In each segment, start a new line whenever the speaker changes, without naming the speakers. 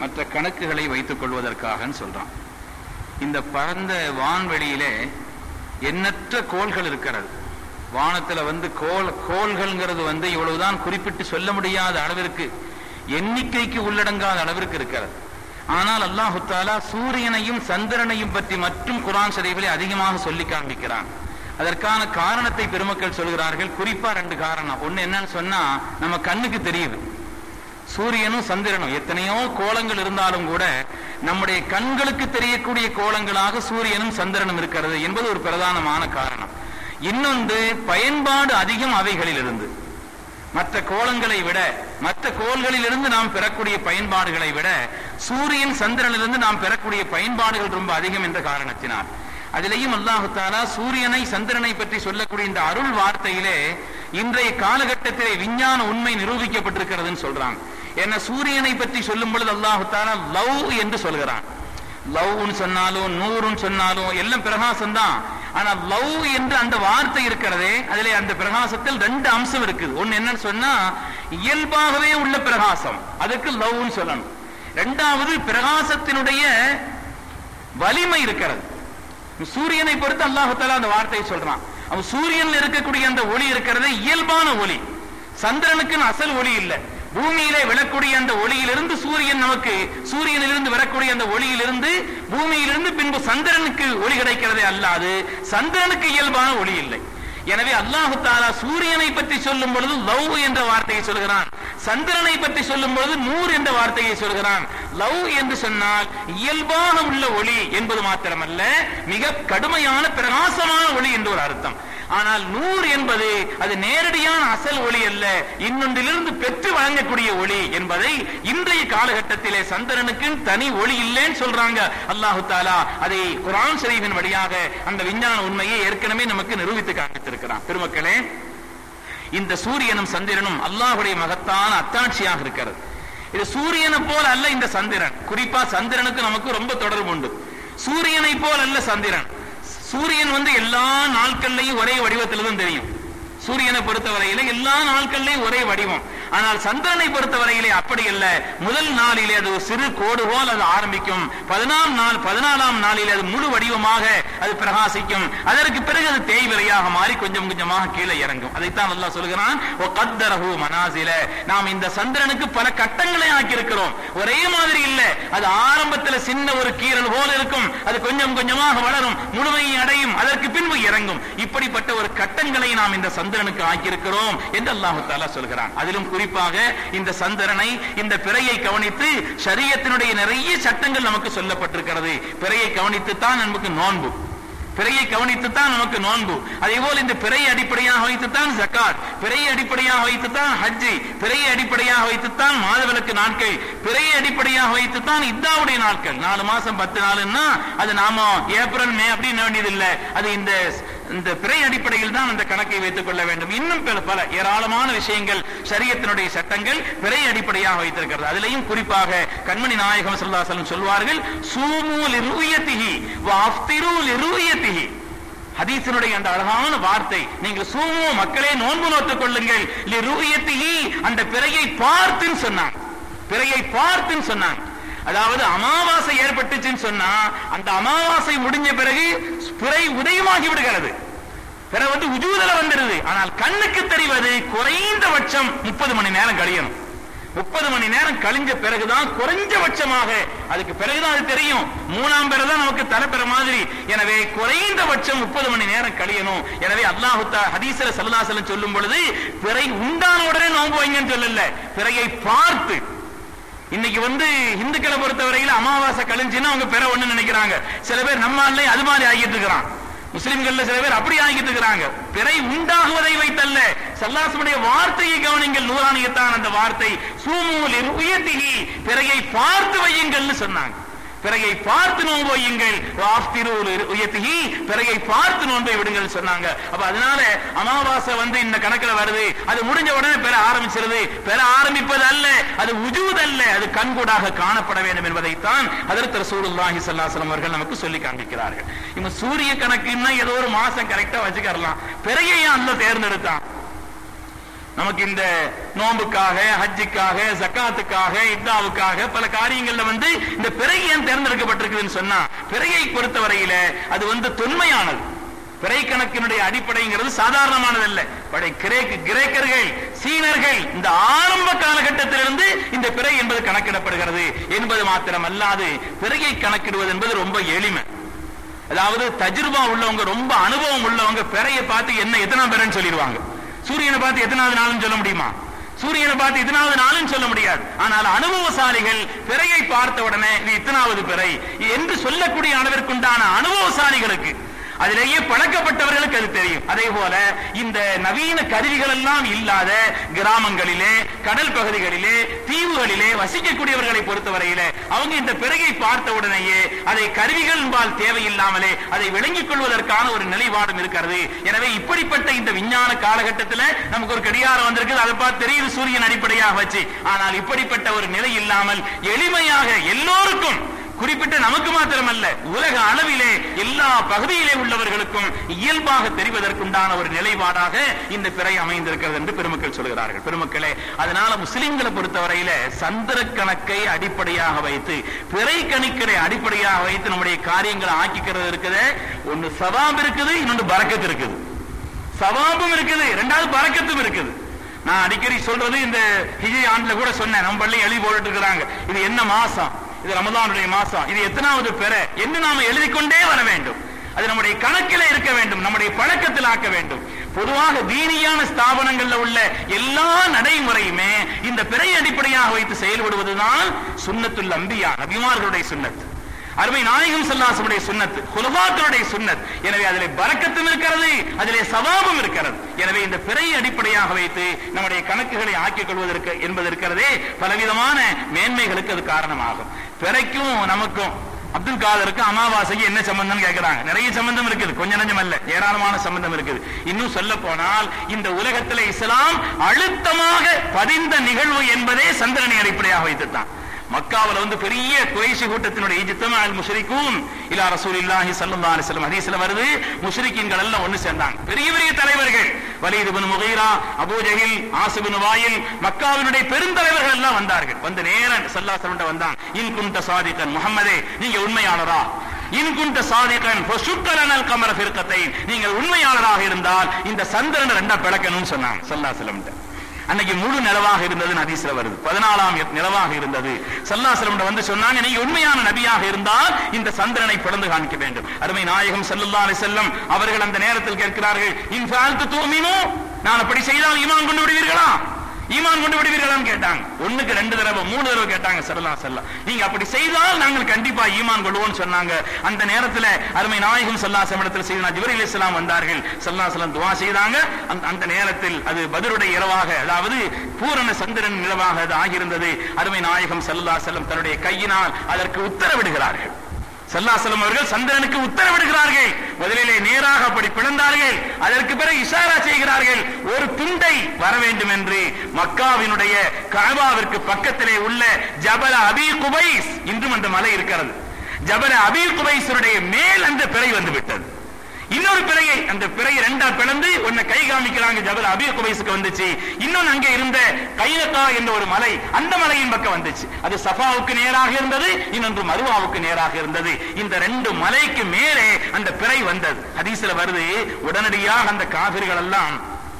மற்ற கணக்குகளை வைத்துக் கொள்வதற்காகன்னு சொல்றான் இந்த பரந்த வான்வெளியிலே எண்ணற்ற கோள்கள் இருக்கிறது வானத்துல வந்து கோல் கோள்கள்ங்கிறது வந்து இவ்வளவுதான் குறிப்பிட்டு சொல்ல முடியாத அளவிற்கு எண்ணிக்கைக்கு உள்ளடங்காத அளவிற்கு இருக்கிறது ஆனால் அல்லாஹு தாலா சூரியனையும் சந்திரனையும் பற்றி மட்டும் குரான் ஷரீஃபிலே அதிகமாக சொல்லி காண்பிக்கிறான் அதற்கான காரணத்தை பெருமக்கள் சொல்கிறார்கள் குறிப்பா ரெண்டு காரணம் ஒண்ணு என்னன்னு சொன்னா நம்ம கண்ணுக்கு தெரியுது சூரியனும் சந்திரனும் எத்தனையோ கோலங்கள் இருந்தாலும் கூட நம்முடைய கண்களுக்கு தெரியக்கூடிய கோலங்களாக சூரியனும் சந்திரனும் இருக்கிறது என்பது ஒரு பிரதானமான காரணம் இன்னொன்று பயன்பாடு அதிகம் அவைகளில் இருந்து மற்ற கோலங்களை விட மற்ற கோள்களிலிருந்து நாம் பெறக்கூடிய பயன்பாடுகளை விட சூரியன் சந்திரனிலிருந்து நாம் பெறக்கூடிய பயன்பாடுகள் ரொம்ப அதிகம் என்ற காரணத்தினால் அதிலேயும் அல்லாஹு தாலா சூரியனை சந்திரனை பற்றி சொல்லக்கூடிய இந்த அருள் வார்த்தையிலே இன்றைய காலகட்டத்திலே விஞ்ஞான உண்மை நிரூபிக்கப்பட்டிருக்கிறதுன்னு சொல்றாங்க ஏன்னா சூரியனை பற்றி சொல்லும் பொழுது அல்லாஹு தாலா லவ் என்று சொல்கிறான் லவ்னு சொன்னாலும் நூறுன்னு சொன்னாலும் எல்லாம் பிரகாசம் தான் ஆனா லவ் என்று அந்த வார்த்தை இருக்கிறதே அதிலே அந்த பிரகாசத்தில் ரெண்டு அம்சம் இருக்குது ஒன்னு என்னன்னு சொன்னா இயல்பாகவே உள்ள பிரகாசம் அதுக்கு லவ்னு சொல்லணும் ரெண்டாவது பிரகாசத்தினுடைய வலிமை இருக்கிறது சூரியனை பொறுத்து அல்லாஹால அந்த வார்த்தையை சொல்றான் அவன் சூரியன்ல இருக்கக்கூடிய அந்த ஒளி இருக்கிறது இயல்பான ஒளி சந்திரனுக்குன்னு அசல் ஒளி இல்லை பூமியிலே விழக்கூடிய அந்த ஒளியிலிருந்து சூரியன் நமக்கு சூரியனிலிருந்து வரக்கூடிய அந்த ஒளியிலிருந்து பூமியிலிருந்து பின்பு சந்திரனுக்கு ஒளி கிடைக்கிறதே அல்லாது சந்திரனுக்கு இயல்பான ஒளி இல்லை எனவே அல்லாஹு தாலா சூரியனை பற்றி சொல்லும் பொழுது லவ் என்ற வார்த்தையை சொல்கிறான் சந்திரனை பற்றி சொல்லும் பொழுது நூறு என்ற வார்த்தையை சொல்கிறான் லவ் என்று சொன்னால் இயல்பாக உள்ள ஒளி என்பது மாத்திரமல்ல மிக கடுமையான பிரகாசமான ஒளி என்று ஒரு அர்த்தம் ஆனால் நூறு என்பது அது நேரடியான அசல் ஒளி அல்ல இன்னொன்றிலிருந்து பெற்று வழங்கக்கூடிய ஒளி என்பதை இன்றைய காலகட்டத்திலே சந்திரனுக்கு தனி ஒளி இல்லைன்னு சொல்றாங்க அல்லாஹு தாலா அதை குரான் ஷரீஃபின் வழியாக அந்த விஞ்ஞான உண்மையை ஏற்கனவே நமக்கு நிரூபித்து காண்பித்திருக்கிறான் பெருமக்களே இந்த சூரியனும் சந்திரனும் அல்லாஹுடைய மகத்தான அத்தாட்சியாக இருக்கிறது இது சூரியனை போல் அல்ல இந்த சந்திரன் குறிப்பா சந்திரனுக்கு நமக்கு ரொம்ப தொடர்பு உண்டு சூரியனை போல் அல்ல சந்திரன் சூரியன் வந்து எல்லா நாட்கள்லையும் ஒரே வடிவத்தில் தான் தெரியும் சூரியனை பொறுத்தவரையில எல்லா நாட்கள்லையும் ஒரே வடிவம் ஆனால் சந்திரனை பொறுத்தவரையிலே அப்படி அல்ல முதல் நாளிலே அது ஒரு சிறு கோடு போல் அது ஆரம்பிக்கும் பதினாம் நாள் பதினாலாம் நாளிலே அது முழு வடிவமாக அது பிரகாசிக்கும் அதற்கு பிறகு அது தேய்விரையாக மாறி கொஞ்சம் கொஞ்சமாக கீழே இறங்கும் அதைத்தான் அல்லாஹ் சொல்கிறான் ஓ கத்தரஹு மனாசில நாம் இந்த சந்திரனுக்கு பல கட்டங்களை ஆக்கியிருக்கிறோம் ஒரே மாதிரி இல்ல அது ஆரம்பத்துல சின்ன ஒரு கீரல் போல இருக்கும் அது கொஞ்சம் கொஞ்சமாக வளரும் முழுமையை அடையும் அதற்கு பின்பு இறங்கும் இப்படிப்பட்ட ஒரு கட்டங்களை நாம் இந்த சந்திரனுக்கு ஆக்கியிருக்கிறோம் என்று அல்லாஹு தாலா சொல்கிறான் அதிலும் குறிப்பாக இந்த சந்திரனை இந்த பிறையை கவனித்து ஷரியத்தினுடைய நிறைய சட்டங்கள் நமக்கு சொல்லப்பட்டிருக்கிறது பிறையை கவனித்து தான் நமக்கு நோன்பு பிறையை கவனித்துத்தான் நமக்கு நோன்பு அதே போல் இந்த பிறையை அடிப்படையாக வைத்துத்தான் ஜக்காத் பிறையை அடிப்படையாக வைத்துத்தான் ஹஜ்ஜி பிறையை அடிப்படையாக வைத்துத்தான் மாதவிலக்கு நாட்கள் பிறையை அடிப்படையாக வைத்துத்தான் இத்தாவுடைய நாட்கள் நாலு மாசம் பத்து நாளுன்னா அது நாம ஏப்ரல் மே அப்படின்னு வேண்டியது இல்லை அது இந்த இந்த பிறை அடிப்படையில் தான் அந்த கணக்கை வைத்துக் கொள்ள வேண்டும் இன்னும் பல பல ஏராளமான விஷயங்கள் சரியத்தினுடைய சட்டங்கள் பிறை அடிப்படையாக வைத்திருக்கிறது அதிலையும் குறிப்பாக கண்மணி நாயகம் சொல்லாசலம் சொல்வார்கள் சூமூல் இருயத்திகி வாஃப்திரூல் இருயத்திகி ஹதீஸினுடைய அந்த அழகான வார்த்தை நீங்கள் சூமோ மக்களே நோன்பு நோட்டுக் கொள்ளுங்கள் லிருயத்திகி அந்த பிறையை பார்த்துன்னு சொன்னாங்க பிறையை பார்த்துன்னு சொன்னாங்க அதாவது அமாவாசை ஏற்பட்டுச்சுன்னு சொன்னா அந்த அமாவாசை முடிஞ்ச பிறகு பிறை உதயமாகி விடுகிறது பிற வந்து உஜூதல வந்துருது ஆனால் கண்ணுக்கு தெரிவது குறைந்தபட்சம் முப்பது மணி நேரம் கழியணும் முப்பது மணி நேரம் கழிஞ்ச பிறகுதான் குறைஞ்சபட்சமாக அதுக்கு பிறகுதான் அது தெரியும் மூணாம் பிறகுதான் நமக்கு தலைப்பெற மாதிரி எனவே குறைந்தபட்சம் முப்பது மணி நேரம் கழியணும் எனவே அல்லாஹுத்தா ஹதீசர சல்லாசலம் சொல்லும் பொழுது பிறை உண்டான உடனே நோன்பு வைங்கன்னு சொல்லல பிறையை பார்த்து இன்னைக்கு வந்து இந்துக்களை பொறுத்தவரையில அமாவாசை கழிஞ்சுன்னா அவங்க பெற ஒண்ணு நினைக்கிறாங்க சில பேர் நம்ம ஆள்லயே அது மாதிரி ஆகிட்டு இருக்கிறான் முஸ்லிம்கள்ல சில பேர் அப்படி ஆகிட்டு இருக்கிறாங்க பிறை உண்டாகுவதை வைத்தல்ல சல்லாசமுடைய வார்த்தையை கவனிங்கள் நூறானியத்தான் அந்த வார்த்தை சூமூல் உயர்த்திகி பிறையை பார்த்து வையுங்கள்னு சொன்னாங்க பிறையை பார்த்து நோன்பு வையுங்கள் ஆஃப்திரூல் உயர்த்திகி பிறையை பார்த்து நோன்பை விடுங்கள் சொன்னாங்க அப்ப அதனால அமாவாசை வந்து இந்த கணக்குல வருது அது முடிஞ்ச உடனே பெற ஆரம்பிச்சிருது பெற ஆரம்பிப்பது அல்ல அது உஜூத் அல்ல அது கண்கூடாக காணப்பட வேண்டும் என்பதைத்தான் அதற்கு ரசூலுல்லாஹி ஸல்லல்லாஹு அவர்கள் நமக்கு சொல்லி காண்பிக்கிறார்கள் இவங்க சூரிய கணக்குன்னா ஏதோ ஒரு மாசம் கரெக்டா வச்சுக்கலாம் பிறையை அல்ல தேர்ந்தெடுத்தான் நமக்கு இந்த நோன்புக்காக ஹஜ்ஜுக்காக ஜக்காத்துக்காக இத்தாவுக்காக பல காரியங்கள்ல வந்து இந்த பிறை ஏன் தேர்ந்தெடுக்கப்பட்டிருக்குதுன்னு சொன்னா பிறையை பொறுத்தவரையில அது வந்து தொன்மையானது பிறை கணக்கினுடைய அடிப்படைங்கிறது சாதாரணமானதல்ல படை கிரேக்கு கிரேக்கர்கள் சீனர்கள் இந்த ஆரம்ப காலகட்டத்திலிருந்து இந்த பிறை என்பது கணக்கிடப்படுகிறது என்பது மாத்திரம் அல்லாது பிறையை கணக்கிடுவது என்பது ரொம்ப எளிமை அதாவது தஜ்ருபா உள்ளவங்க ரொம்ப அனுபவம் உள்ளவங்க பிறையை பார்த்து என்ன எத்தனாம் பிறைன்னு சொல்லிடுவாங்க சூரியனை பார்த்து எத்தனாவது நாள்னு சொல்ல முடியுமா சூரியனை பார்த்து எத்தனாவது நாளும் சொல்ல முடியாது ஆனால் அனுபவசாலிகள் பிறையை பார்த்த உடனே இது இத்தனாவது பிறை என்று சொல்லக்கூடிய அளவிற்குண்டான அனுபவசாலிகளுக்கு அதிலேயே பழக்கப்பட்டவர்களுக்கு அது தெரியும் அதே போல இந்த நவீன கருவிகள் எல்லாம் இல்லாத கிராமங்களிலே கடல் பகுதிகளிலே தீவுகளிலே வசிக்கக்கூடியவர்களை பொறுத்தவரையிலே அவங்க இந்த பிறகை பார்த்த உடனேயே அதை கருவிகள் என்பால் தேவையில்லாமலே அதை விளங்கிக் கொள்வதற்கான ஒரு நிலைப்பாடும் இருக்கிறது எனவே இப்படிப்பட்ட இந்த விஞ்ஞான காலகட்டத்தில் நமக்கு ஒரு கடிகாரம் வந்திருக்குது அதை பார்த்து தெரியுது சூரியன் அடிப்படையாக வச்சு ஆனால் இப்படிப்பட்ட ஒரு நிலை இல்லாமல் எளிமையாக எல்லோருக்கும் குறிப்பிட்ட நமக்கு மாத்திரமல்ல உலக அளவிலே எல்லா பகுதியிலே உள்ளவர்களுக்கும் இயல்பாக தெரிவதற்குண்டான ஒரு நிலைப்பாடாக இந்த பிறை அமைந்திருக்கிறது என்று பெருமக்கள் சொல்கிறார்கள் பெருமக்களே அதனால முஸ்லிம்களை பொறுத்தவரையில சந்திர கணக்கை அடிப்படையாக வைத்து பிறை கணிக்கரை அடிப்படையாக வைத்து நம்முடைய காரியங்களை ஆக்கிக்கிறது இருக்குது ஒன்னு சவாப் இருக்குது இன்னொன்று பறக்கத்து இருக்குது சவாபும் இருக்குது ரெண்டாவது பறக்கத்தும் இருக்குது நான் அடிக்கடி சொல்றது இந்த ஹிஜி ஆண்டுல கூட சொன்னேன் நம்ம பள்ளி எழுதி போட்டுட்டு இருக்கிறாங்க இது என்ன மாசம் இது ரமதானுடைய மாசம் இது எத்தனாவது பெற என்று நாம எழுதி கொண்டே வர வேண்டும் அது நம்முடைய கணக்கில் இருக்க வேண்டும் நம்முடைய பழக்கத்தில் ஆக்க வேண்டும் பொதுவாக தீனியான ஸ்தாபனங்கள்ல உள்ள எல்லா நடைமுறையுமே இந்த பிறை அடிப்படையாக வைத்து செயல்படுவதுதான் சுண்ணத்துல் அம்பியா நபிமார்களுடைய சுண்ணத்து அருமை நாயகம் சல்லாசமுடைய சுண்ணத் குலபாக்களுடைய சுண்ணத் எனவே அதிலே பறக்கத்தும் இருக்கிறது அதிலே சவாபம் இருக்கிறது எனவே இந்த பிறை அடிப்படையாக வைத்து நம்முடைய கணக்குகளை ஆக்கிக் கொள்வதற்கு என்பது இருக்கிறதே பலவிதமான மேன்மைகளுக்கு அது காரணமாகும் பிறைக்கும் நமக்கும் அப்துல் காதருக்கு அமாவாசைக்கு என்ன சம்பந்தம் கேட்கிறாங்க நிறைய சம்பந்தம் இருக்குது கொஞ்ச நஞ்சம் அல்ல ஏராளமான சம்பந்தம் இருக்குது இன்னும் சொல்ல போனால் இந்த உலகத்தில் இஸ்லாம் அழுத்தமாக பதிந்த நிகழ்வு என்பதே சந்திரனை அடிப்படையாக வைத்துத்தான் மக்காவில் வந்து பெரிய குறைசி கூட்டத்தினுடைய இஜித்தமா அல் முஷரிக்கும் இலா ரசூலில்லாஹி ஸல்லல்லாஹு அலைஹி வஸல்லம் ஹதீஸ்ல வருது முஷ்ரிக்கீன்கள் எல்லாம் ஒன்னு சேர்ந்தாங்க பெரிய பெரிய தலைவர்கள் Walid Ibn Mughira Abu Jahil Asif Ibn Wail மக்காவினுடைய பெருந்தலைவர்கள் எல்லாம் வந்தார்கள் வந்து நேரா ஸல்லல்லாஹு அலைஹி வந்தாங்க இன் குன்த சாதிகன் முஹம்மதே நீங்க உண்மையாளரா இன் குன்த சாதிகன் ஃபசுக்கலனல் கமர ஃபிர்கத்தைன் நீங்கள் உண்மையாளராக இருந்தால் இந்த சந்திரன் ரெண்டா பிளக்கணும்னு சொன்னாங்க ஸல்லல்லாஹு அலைஹி வஸல்லம் அன்னைக்கு முழு நிலவாக இருந்தது ஹதீஸ்ல வருது பதினாலாம் நிலவாக இருந்தது சல்லாசலம் வந்து சொன்னாங்க நீங்க உண்மையான நபியாக இருந்தால் இந்த சந்திரனை பிளந்து காணிக்க வேண்டும் அருமை நாயகம் சல்லல்லா அலி செல்லம் அவர்கள் அந்த நேரத்தில் கேட்கிறார்கள் இன் ஃபால்த்து தூமினோ நான் அப்படி செய்தால் ஈமான் கொண்டு விடுவீர்களா ஈமான் கொண்டு விடுவீர்களான்னு கேட்டாங்க ஒண்ணுக்கு ரெண்டு தடவை மூணு தடவை கேட்டாங்க சரலா செல்லம் நீங்க அப்படி செய்தால் நாங்கள் கண்டிப்பா ஈமான் கொள்வோம்னு சொன்னாங்க அந்த நேரத்துல அருமை நாயகம் சல்லா சமடத்தில் செய்தா ஜிபரில் இஸ்லாம் வந்தார்கள் சல்லா செல்லம் துவா செய்தாங்க அந்த- அந்த நேரத்தில் அது பதிலுடைய இரவாக அதாவது பூரண சந்திரன் நிலவாக அது ஆகியிருந்தது அருமை நாயகம் சல்லா செல்லம் தன்னுடைய கையினால் அதற்கு உத்தரவிடுகிறார்கள் சல்லாசலம் அவர்கள் சந்திரனுக்கு உத்தரவிடுகிறார்கள் முதலிலே நேராக அப்படி பிளந்தார்கள் அதற்கு பிறகு இஷாரா செய்கிறார்கள் ஒரு துண்டை வர வேண்டும் என்று மக்காவினுடைய கஅபாவிற்கு பக்கத்திலே உள்ள ஜபல அபி குபைஸ் இன்றும் அந்த மலை இருக்கிறது ஜபல அபி குபைஸருடைய மேல் அந்த பிறை வந்து விட்டது இன்னொரு பிறையை அந்த பிறையை ரெண்டா பிளந்து ஒன்ன கை காமிக்கிறாங்க ஜபல் அபிய குபைஸுக்கு வந்துச்சு இன்னொன்னு அங்கே இருந்த கைலக்கா என்ற ஒரு மலை அந்த மலையின் பக்கம் வந்துச்சு அது சஃபாவுக்கு நேராக இருந்தது இன்னொன்று மருவாவுக்கு நேராக இருந்தது இந்த ரெண்டு மலைக்கு மேலே அந்த பிறை வந்தது ஹதீஸ்ல வருது உடனடியாக அந்த காபிர்கள் எல்லாம்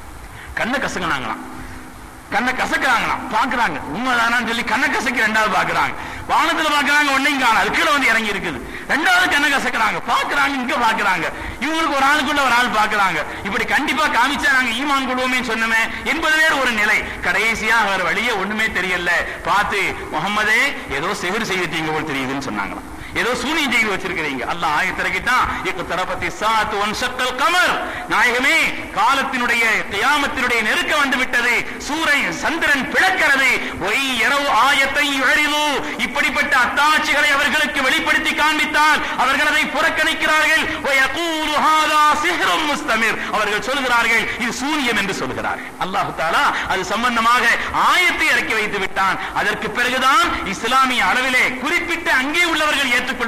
கண்ணை கசங்கினாங்களாம் கண்ணை கசக்குறாங்களாம் பாக்குறாங்க உண்மைதானான்னு சொல்லி கண்ணை கசக்கி ரெண்டாவது பாக்குறாங்க வானத்துல பாக்குறாங்க ஒன்னையும் காணும் அது கீழே வந்து இறங்கி இருக்குது ரெண்டாவது கண்ணை கசக்குறாங்க பாக்குறாங்க இங்க பாக்குறாங்க இவங்களுக்கு ஒரு ஆளுக்குள்ள ஒரு ஆள் பாக்குறாங்க இப்படி கண்டிப்பா காமிச்சா நாங்க ஈமான் கொள்வோமே சொன்னமே என்பது வேற ஒரு நிலை கடைசியா வேற வழியே ஒண்ணுமே தெரியல பார்த்து முகம்மதே ஏதோ செகுறு செய்துட்டீங்க போல் தெரியுதுன்னு சொன்னாங்களாம் ஏதோ சூனியம் செய்து வச்சிருக்கிறீங்க அல்லாஹ் ஆயத்திறக்கிட்டான் இக்கு தரப்பத்தி சாத்து ஒன் சக்கல் கமர் நாயகமே காலத்தினுடைய கியாமத்தினுடைய நெருக்க வந்து விட்டது சூரியன் சந்திரன் பிளக்கிறது ஒய் இரவு ஆயத்தை எழிலு இப்படிப்பட்ட அத்தாட்சிகளை அவர்களுக்கு வெளிப்படுத்தி காண்பித்தால் அவர்கள் அதை புறக்கணிக்கிறார்கள் وَيَقُولُ هَذَا سِحْرٌ مُسْتَمِرٌ. அவர்கள் சொல்கிறார்கள் இது சூனியம் என்று சொல்கிறார்கள் அல்லாஹ் தாலா அது சம்பந்தமாக ஆயத்தை இறக்கி வைத்து விட்டான் அதற்கு பிறகுதான் இஸ்லாமிய அளவிலே குறிப்பிட்ட அங்கே உள்ளவர்கள் ஏற்றுக்கொள்ள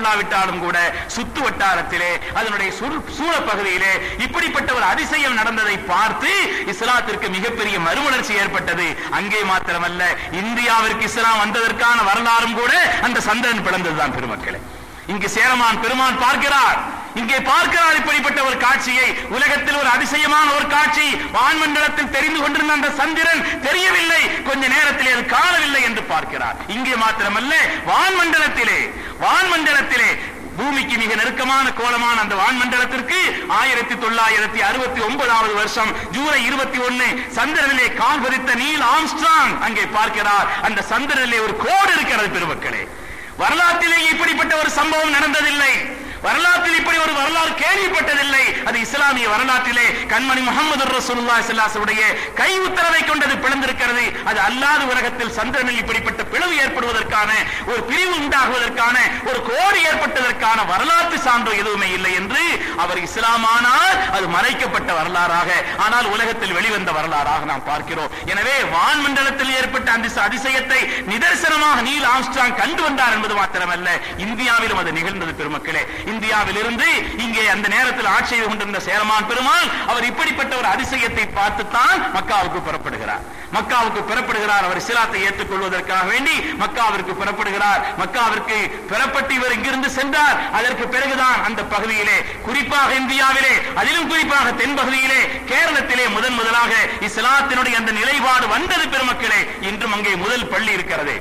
சொல்லாவிட்டாலும் கூட சுத்து வட்டாரத்திலே அதனுடைய சுரு- சூழ பகுதியிலே இப்படிப்பட்ட ஒரு அதிசயம் நடந்ததை பார்த்து இஸ்லாத்திற்கு மிகப்பெரிய மறுமலர்ச்சி ஏற்பட்டது அங்கே மாத்திரமல்ல இந்தியாவிற்கு இஸ்லாம் வந்ததற்கான வரலாறும் கூட அந்த சந்திரன் பிளந்ததுதான் பெருமக்களே இங்கு சேரமான் பெருமான் பார்க்கிறார் இங்கே பார்க்கிறார் இப்படிப்பட்ட ஒரு காட்சியை உலகத்தில் ஒரு அதிசயமான ஒரு காட்சி வான்மண்டலத்தில் தெரிந்து கொண்டிருந்த அந்த சந்திரன் தெரியவில்லை கொஞ்ச நேரத்தில் அது காணவில்லை என்று பார்க்கிறார் இங்கே மாத்திரமல்ல வான்மண்டலத்திலே வான்மண்டலத்திலே பூமிக்கு மிக நெருக்கமான கோலமான அந்த வான்மண்டலத்திற்கு ஆயிரத்தி தொள்ளாயிரத்தி அறுபத்தி ஒன்பதாவது வருஷம் ஜூலை இருபத்தி ஒன்னு சந்திரனிலே கால் பதித்த நீல் ஆம்ஸ்ட்ராங் அங்கே பார்க்கிறார் அந்த சந்திரனிலே ஒரு கோடு இருக்கிறது பெருமக்களே வரலாற்றிலே இப்படிப்பட்ட ஒரு சம்பவம் நடந்ததில்லை வரலாற்றில் இப்படி ஒரு வரலாறு கேள்விப்பட்டதில்லை அது இஸ்லாமிய வரலாற்றிலே கண்மணி முகமது ரசூலுல்லாஹி ஸல்லல்லாஹு அலைஹி உடைய கை உத்தரவை கொண்டது பிளந்திருக்கிறது அது அல்லாத உலகத்தில் சந்திரனில் இப்படிப்பட்ட பிளவு ஏற்படுவதற்கான ஒரு பிரிவு உண்டாகுவதற்கான ஒரு கோடு ஏற்பட்டதற்கான வரலாற்று சான்று எதுவுமே இல்லை என்று அவர் இஸ்லாமானால் அது மறைக்கப்பட்ட வரலாறாக ஆனால் உலகத்தில் வெளிவந்த வரலாறாக நாம் பார்க்கிறோம் எனவே வான்மண்டலத்தில் ஏற்பட்ட அந்த அதிசயத்தை நிதர்சனமாக நீல் ஆம்ஸ்ட்ராங் கண்டு வந்தார் என்பது மாத்திரமல்ல இந்தியாவிலும் அது நிகழ்ந்தது பெருமக்களே இந்தியாவில் இருந்து இங்கே அந்த நேரத்தில் ஆட்சி செய்து கொண்டிருந்த சேரமான் பெருமாள் அவர் இப்படிப்பட்ட ஒரு அதிசயத்தை பார்த்துத்தான் மக்காவுக்கு புறப்படுகிறார் மக்காவுக்கு புறப்படுகிறார் அவர் இஸ்லாத்தை ஏற்றுக்கொள்வதற்காக வேண்டி மக்காவிற்கு புறப்படுகிறார் மக்காவிற்கு புறப்பட்டு இவர் இங்கிருந்து சென்றார் அதற்கு பிறகுதான் அந்த பகுதியிலே குறிப்பாக இந்தியாவிலே அதிலும் குறிப்பாக தென் பகுதியிலே கேரளத்திலே முதன் முதலாக இஸ்லாத்தினுடைய அந்த நிலைப்பாடு வந்தது பெருமக்களே இன்றும் அங்கே முதல் பள்ளி இருக்கிறது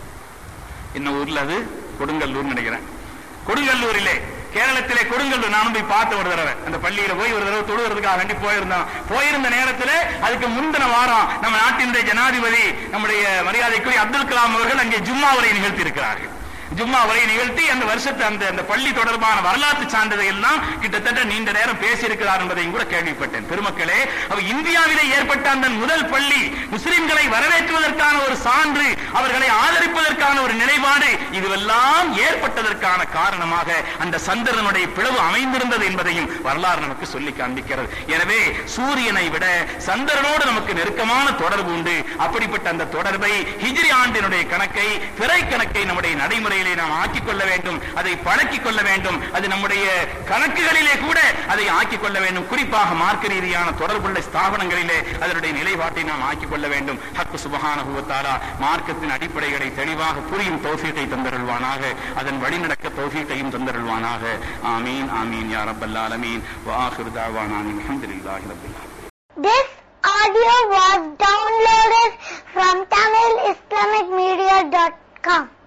என்ன ஊர்ல அது கொடுங்கல்லூர் நினைக்கிறேன் கொடுங்கல்லூரிலே கேரளத்திலே கொடுங்கல்லூர் நானும் போய் பார்த்த ஒரு தடவை அந்த பள்ளியில போய் ஒரு தடவை தொழுகிறதுக்காக வேண்டி போயிருந்தோம் போயிருந்த நேரத்தில் அதுக்கு முந்தின வாரம் நம்ம நாட்டின் ஜனாதிபதி நம்முடைய மரியாதைக்குரிய அப்துல் கலாம் அவர்கள் அங்கே ஜும்மா உரை நிகழ்த்தி இருக்கிறார்கள் ஜும்மா உரை நிகழ்த்தி அந்த வருஷத்து அந்த அந்த பள்ளி தொடர்பான வரலாற்று சான்றிதழ் எல்லாம் கிட்டத்தட்ட நீண்ட நேரம் பேசியிருக்கிறார் என்பதையும் கூட கேள்விப்பட்டேன் பெருமக்களே அவ இந்தியாவிலே ஏற்பட்ட அந்த முதல் பள்ளி முஸ்லிம்களை வரவேற்றுவதற்கான ஒரு சான்று அவர்களை ஆதரிப்பதற்கான ஒரு நிலைப்பாடு இதுவெல்லாம் ஏற்பட்டதற்கான காரணமாக அந்த சந்திரனுடைய பிளவு அமைந்திருந்தது என்பதையும் வரலாறு நமக்கு சொல்லி காண்பிக்கிறது எனவே சூரியனை விட சந்திரனோடு நமக்கு நெருக்கமான தொடர்பு உண்டு அப்படிப்பட்ட அந்த தொடர்பை ஹிஜ்ரி ஆண்டினுடைய கணக்கை பிறை கணக்கை நம்முடைய நடைமுறையிலே நாம் ஆக்கிக் கொள்ள வேண்டும் அதை பழக்கிக் கொள்ள வேண்டும் அது நம்முடைய கணக்குகளிலே கூட அதை ஆக்கிக் கொள்ள வேண்டும் குறிப்பாக மார்க்க ரீதியான தொடர்புள்ள ஸ்தாபனங்களிலே அதனுடைய நிலைப்பாட்டை நாம் ஆக்கிக் கொள்ள வேண்டும் ஹக்கு சுபஹானஹு வ தஆலா மார்க்கத்தின் அடிப்படைகளை தெளிவாக புரியும் தௌஃபீகை தந்தருள்வானாக அதன் வழிநடக்க தௌஃபீகையும் தந்தருள்வானாக ஆமீன் ஆமீன் யா ரப்பல் ஆலமீன் வ ஆகிரு தஅவானா அல்ஹம்துலில்லாஹி ரப்பில் ஆலமீன்
This audio was downloaded from TamilIslamicMedia.com.